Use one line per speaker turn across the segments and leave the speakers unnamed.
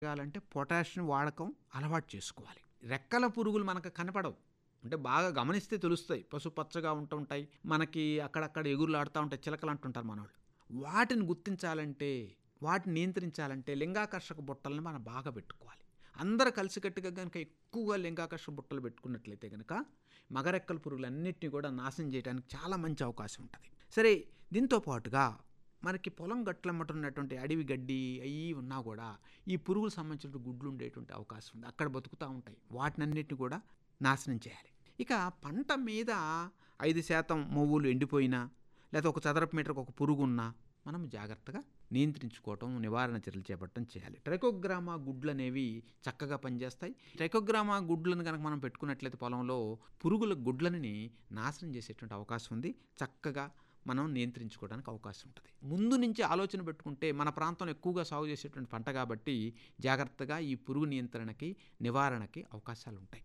పెరగాలంటే పొటాషియం వాడకం అలవాటు చేసుకోవాలి రెక్కల పురుగులు మనకు కనపడవు అంటే బాగా గమనిస్తే తెలుస్తాయి పసుపచ్చగా ఉంటుంటాయి మనకి అక్కడక్కడ ఎగురులాడుతూ ఉంటాయి చిలకలు అంటుంటారు మనవాళ్ళు వాటిని గుర్తించాలంటే వాటిని నియంత్రించాలంటే లింగాకర్షక బుట్టలను మనం బాగా పెట్టుకోవాలి అందరూ కలిసికట్టుగా కనుక ఎక్కువగా లింగాకర్షక బుట్టలు పెట్టుకున్నట్లయితే కనుక మగరెక్కల పురుగులన్నింటినీ కూడా నాశనం చేయడానికి చాలా మంచి అవకాశం ఉంటుంది సరే దీంతో పాటుగా మనకి పొలం గట్లమ్మట ఉన్నటువంటి అడవి గడ్డి అవి ఉన్నా కూడా ఈ పురుగులు సంబంధించిన గుడ్లు ఉండేటువంటి అవకాశం ఉంది అక్కడ బతుకుతూ ఉంటాయి వాటినన్నిటిని కూడా నాశనం చేయాలి ఇక పంట మీద ఐదు శాతం మొవ్వులు ఎండిపోయినా లేదా ఒక చదరపు మీటర్కి ఒక పురుగు ఉన్నా మనం జాగ్రత్తగా నియంత్రించుకోవటం నివారణ చర్యలు చేపట్టడం చేయాలి ట్రైకోగ్రామా గుడ్లు అనేవి చక్కగా పనిచేస్తాయి ట్రైకోగ్రామా గుడ్లను కనుక మనం పెట్టుకున్నట్లయితే పొలంలో పురుగుల గుడ్లని నాశనం చేసేటువంటి అవకాశం ఉంది చక్కగా మనం నియంత్రించుకోవడానికి అవకాశం ఉంటుంది ముందు నుంచి ఆలోచన పెట్టుకుంటే మన ప్రాంతంలో ఎక్కువగా సాగు చేసేటువంటి పంట కాబట్టి జాగ్రత్తగా ఈ పురుగు నియంత్రణకి నివారణకి అవకాశాలు ఉంటాయి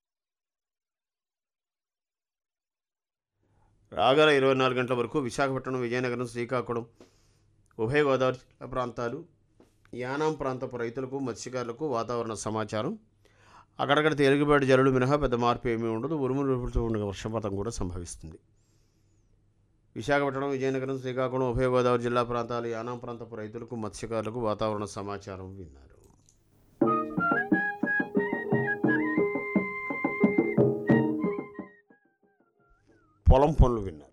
రాగల ఇరవై నాలుగు గంటల వరకు విశాఖపట్నం విజయనగరం శ్రీకాకుళం ఉభయ గోదావరి జిల్లా ప్రాంతాలు యానాం ప్రాంతపు రైతులకు మత్స్యకారులకు వాతావరణ సమాచారం అక్కడక్కడ తేలికపాటి జల్లులు మినహా పెద్ద మార్పు ఏమీ ఉండదు ఉరుములు ఉరుములతో ఉండే వర్షపాతం కూడా సంభవిస్తుంది విశాఖపట్నం విజయనగరం శ్రీకాకుళం ఉభయ గోదావరి జిల్లా ప్రాంతాలు యానాం ప్రాంతపు రైతులకు మత్స్యకారులకు వాతావరణ సమాచారం విన్నారు పొలం పనులు విన్నారు